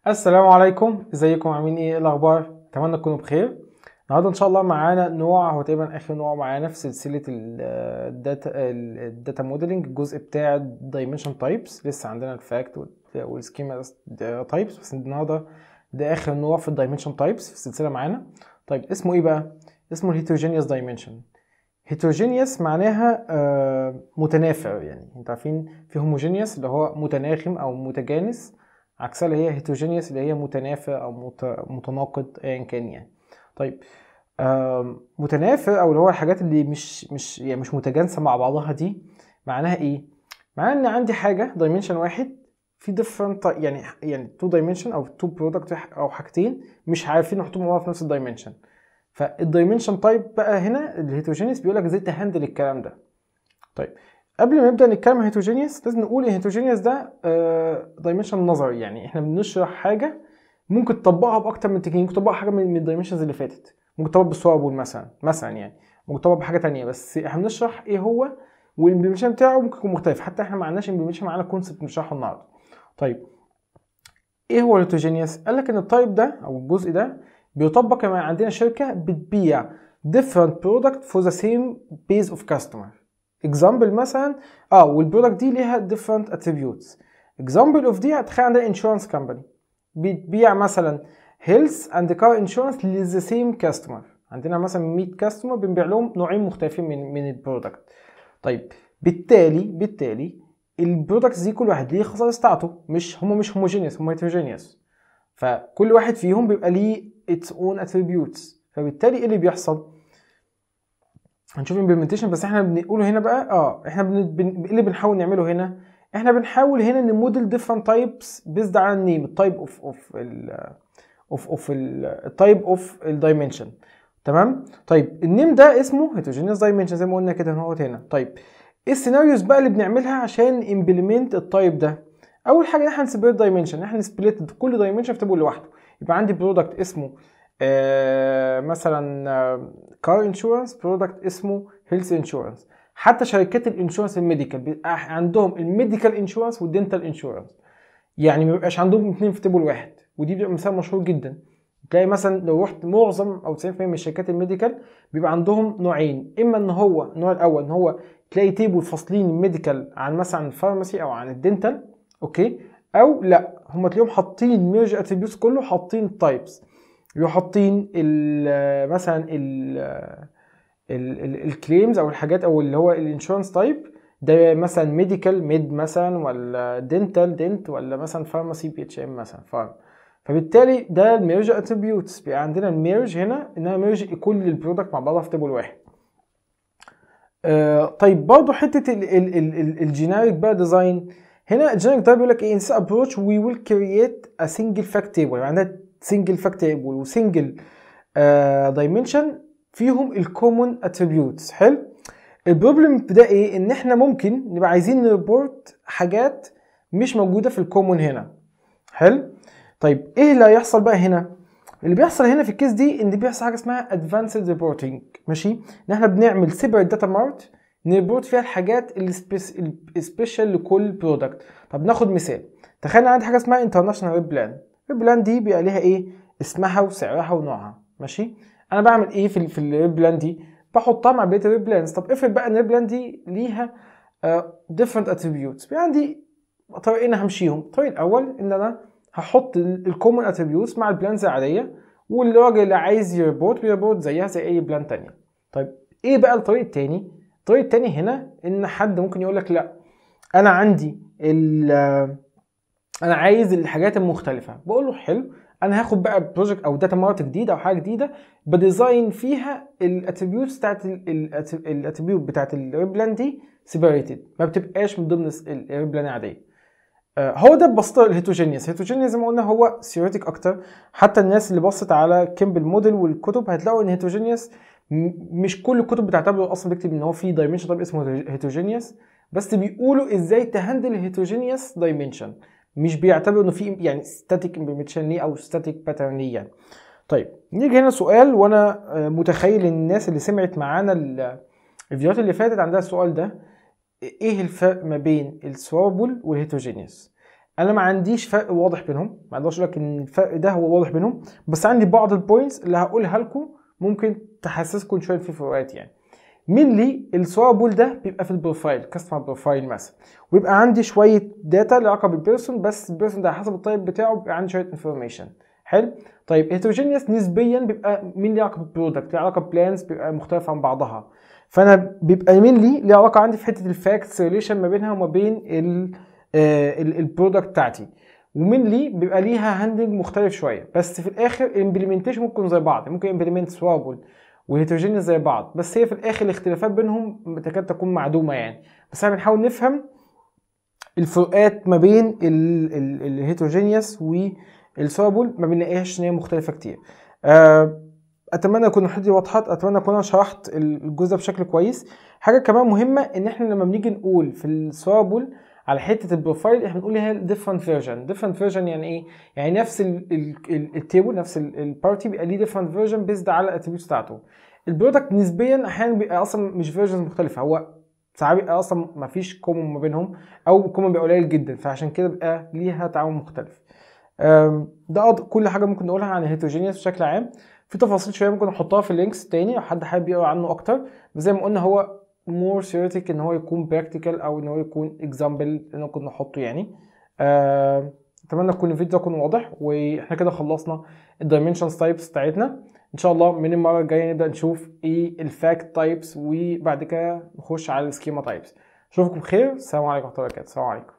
السلام عليكم ازيكم عاملين ايه إيه الاخبار اتمنى تكونوا بخير النهارده ان شاء الله معانا نوع هو تقريبا اخر نوع معانا في سلسله الداتا الداتا موديلنج الجزء بتاع الدايمنشن تايبس لسه عندنا الفاكت والسكيما تايبس بس النهارده ده اخر نوع في الدايمنشن تايبس في السلسله معانا طيب اسمه ايه بقى اسمه الهيتروجينيوس دايمنشن هيتروجينيوس معناها آه، متنافر يعني انتوا عارفين في هوموجينيوس اللي هو متناغم او متجانس عكسها اللي هي هيتروجينيوس اللي هي متنافر او مت- متناقض ايا كان يعني طيب آم، متنافر او اللي هو الحاجات اللي مش مش يعني مش متجانسه مع بعضها دي معناها ايه معناها ان عندي حاجه دايمنشن واحد في different type- يعني يعني تو دايمنشن او تو برودكت او حاجتين مش عارفين نحطهم مع بعض في نفس الدايمنشن فالدايمنشن تايب بقى هنا الهيتروجينيوس بيقول لك ازاي تهندل الكلام ده طيب قبل ما نبدا نتكلم عن هيتروجينيوس لازم نقول الهيتروجينيوس ده دايمنشن نظري يعني احنا بنشرح حاجه ممكن تطبقها باكتر من تكنيك ممكن تطبقها حاجه من من الدايمنشنز اللي فاتت ممكن تطبق بالسوابول مثلا مثلا يعني ممكن تطبق بحاجه تانية بس احنا بنشرح ايه هو والامبلمنتيشن بتاعه ممكن يكون مختلف حتى احنا ما عندناش امبلمنتيشن معانا كونسبت بنشرحه النهارده طيب ايه هو الهيتروجينيوس قال لك ان التايب ده او الجزء ده بيطبق لما عندنا شركه بتبيع different product for the same base of customer example مثلا اه والبرودكت دي ليها different attributes example of دي تخيل عندنا insurance company بتبيع مثلا health and car insurance ل the same customer عندنا مثلا 100 كاستمر بنبيع لهم نوعين مختلفين من من البرودكت طيب بالتالي بالتالي البرودكتس دي كل واحد ليه الخصائص بتاعته مش هم مش هوموجينيوس هم هيتروجينيوس فكل واحد فيهم بيبقى ليه its own attributes فبالتالي ايه اللي بيحصل هنشوف implementation بس احنا بنقوله هنا بقى اه احنا بن... بن... ايه اللي بنحاول نعمله هنا احنا بنحاول هنا نموديل different types based على النيم التايب اوف اوف ال اوف اوف التايب اوف الدايمنشن تمام طيب النيم ده اسمه heterogeneous dimension زي ما قلنا كده هو هنا طيب ايه السيناريوز بقى اللي بنعملها عشان امبلمنت التايب ده اول حاجه ان احنا نسبريت دايمنشن احنا نسبليت كل دايمنشن في تيبل لوحده يبقى عندي برودكت اسمه آه مثلا كار انشورنس برودكت اسمه هيلث انشورنس حتى شركات الانشورنس الميديكال بيبقى عندهم الميديكال انشورنس والدنتال انشورنس يعني ما بيبقاش عندهم اثنين في تيبل واحد ودي بيبقى مثال مشهور جدا تلاقي مثلا لو رحت معظم او 90% من الشركات الميديكال بيبقى عندهم نوعين اما ان هو النوع الاول ان هو تلاقي تيبل فاصلين الميديكال عن مثلا الفارماسي او عن الدنتال اوكي او لا هم تلاقيهم حاطين ميرج اتريبيوتس كله حاطين التايبس يبقوا حاطين ال مثلا ال الكليمز او الحاجات او اللي هو الانشورنس تايب ده مثلا ميديكال ميد مثلا ولا دنتال دنت ولا مثلا فارماسي بي اتش ام مثلا فارم فبالتالي ده الميرج اتريبيوتس بيبقى عندنا الميرج هنا انها ميرج كل البرودكت مع بعضها في تيبل واحد آه طيب برضه حته الجينيريك بقى ديزاين هنا الجينيريك ده بيقول لك ايه ان ابروتش وي ويل كرييت ا سنجل فاكت تيبل يعني عندنا سنجل فاكت تيبل وسنجل دايمنشن فيهم الكومون اتريبيوتس حلو البروبلم ده ايه ان احنا ممكن نبقى عايزين نريبورت حاجات مش موجوده في الكومون هنا حلو طيب ايه اللي هيحصل بقى هنا اللي بيحصل هنا في الكيس دي ان بيحصل حاجه اسمها ادفانسد ريبورتنج ماشي ان احنا بنعمل سيبريت داتا مارت نريبورت فيها الحاجات السبيشال لكل برودكت طب ناخد مثال تخيل عندي حاجه اسمها انترناشونال ريب بلان الريب بلان دي بيبقى ليها ايه اسمها وسعرها ونوعها ماشي انا بعمل ايه في في الريب بلان دي بحطها مع بقيه الريب بلانز طب افرض بقى ان الريب بلان دي ليها ديفرنت اتريبيوتس بيبقى عندي طريقين همشيهم الطريق الاول ان انا هحط الكومن اتريبيوتس مع البلانز العاديه والراجل اللي عايز يريبورت بيريبورت زيها زي اي بلان تانية طيب ايه بقى الطريق التاني الطريق التاني هنا ان حد ممكن يقول لك لا انا عندي ال انا عايز الحاجات المختلفه بقول له حلو انا هاخد بقى بروجكت او داتا مارت جديد او حاجه جديده بديزاين فيها الاتريبيوتس بتاعت الاتريبيوت بتاعت الريبلان دي سيبريتد ما بتبقاش من ضمن الريبلان العاديه هو ده ببساطه الهيتروجينيوس الهيتروجينيوس زي ما قلنا هو ثيوريتيك اكتر حتى الناس اللي بصت على كيمبل موديل والكتب هتلاقوا ان هيتروجينيوس مش كل الكتب بتعتبره اصلا بيكتب ان هو في دايمنشن طيب اسمه هيتروجينيوس بس بيقولوا ازاي تهندل الهيتروجينيوس دايمنشن مش بيعتبروا انه في يعني ستاتيك امبلمنتيشن ليه او ستاتيك باترن ليه يعني طيب نيجي هنا سؤال وانا متخيل ان الناس اللي سمعت معانا الفيديوهات اللي فاتت عندها السؤال ده ايه الفرق ما بين السوابل والهيتروجينيوس انا ما عنديش فرق واضح بينهم ما اقدرش اقول لك ان الفرق ده هو واضح بينهم بس عندي بعض البوينتس اللي هقولها لكم ممكن تحسسكم شويه في فروقات يعني مين لي السوابول ده بيبقى في البروفايل كاستمر بروفايل مثلا ويبقى عندي شويه داتا لها علاقه بالبيرسون بس البيرسون ده حسب الطيب بتاعه بيبقى عندي شويه انفورميشن حلو طيب هيتروجينيوس نسبيا بيبقى مين ليه علاقه بالبرودكت ليه علاقه ببلانز بيبقى مختلف عن بعضها فانا بيبقى مين لي ليه علاقه عندي في حته الفاكتس ريليشن ما بينها وما بين البرودكت بتاعتي ومين لي بيبقى ليها هاندلنج مختلف شويه بس في الاخر الامبلمنتيشن ممكن زي بعض ممكن امبلمنت سوابل وهيتروجينيوس زي بعض بس هي في الاخر الاختلافات بينهم تكاد تكون معدومه يعني بس احنا بنحاول نفهم الفروقات ما بين الهيتروجينيوس والسوابل ما بنلاقيهاش ان هي مختلفه كتير أه اتمنى اكون حدي وضحت اتمنى اكون انا شرحت الجزء بشكل كويس حاجه كمان مهمه ان احنا لما بنيجي نقول في السوابل على حته البروفايل احنا بنقول هي ديفرنت فيرجن ديفرنت فيرجن يعني ايه يعني نفس التيبل نفس البارتي بيبقى ليه ديفرنت فيرجن بيزد على الاتريبيوتس بتاعته البرودكت نسبيا احيانا بيبقى اصلا مش فيرجنز مختلفه هو ساعات بيبقى اصلا ما فيش كومن ما بينهم او كومن بيبقى قليل جدا فعشان كده بيبقى ليها تعامل مختلف ده كل حاجه ممكن نقولها عن الهيتروجينيوس بشكل عام في تفاصيل شويه ممكن احطها في اللينكس تاني لو حد حابب يقرا عنه اكتر بس زي ما قلنا هو مور ثيوريتيك ان هو يكون براكتيكال او ان هو يكون اكزامبل ان ممكن نحطه يعني أه اتمنى يكون الفيديو يكون واضح واحنا كده خلصنا الدايمنشنز تايبس بتاعتنا ان شاء الله من المره الجايه نبدا نشوف ايه الفاكت تايبس وبعد كده نخش على السكيما تايبس اشوفكم بخير السلام عليكم ورحمه الله وبركاته السلام عليكم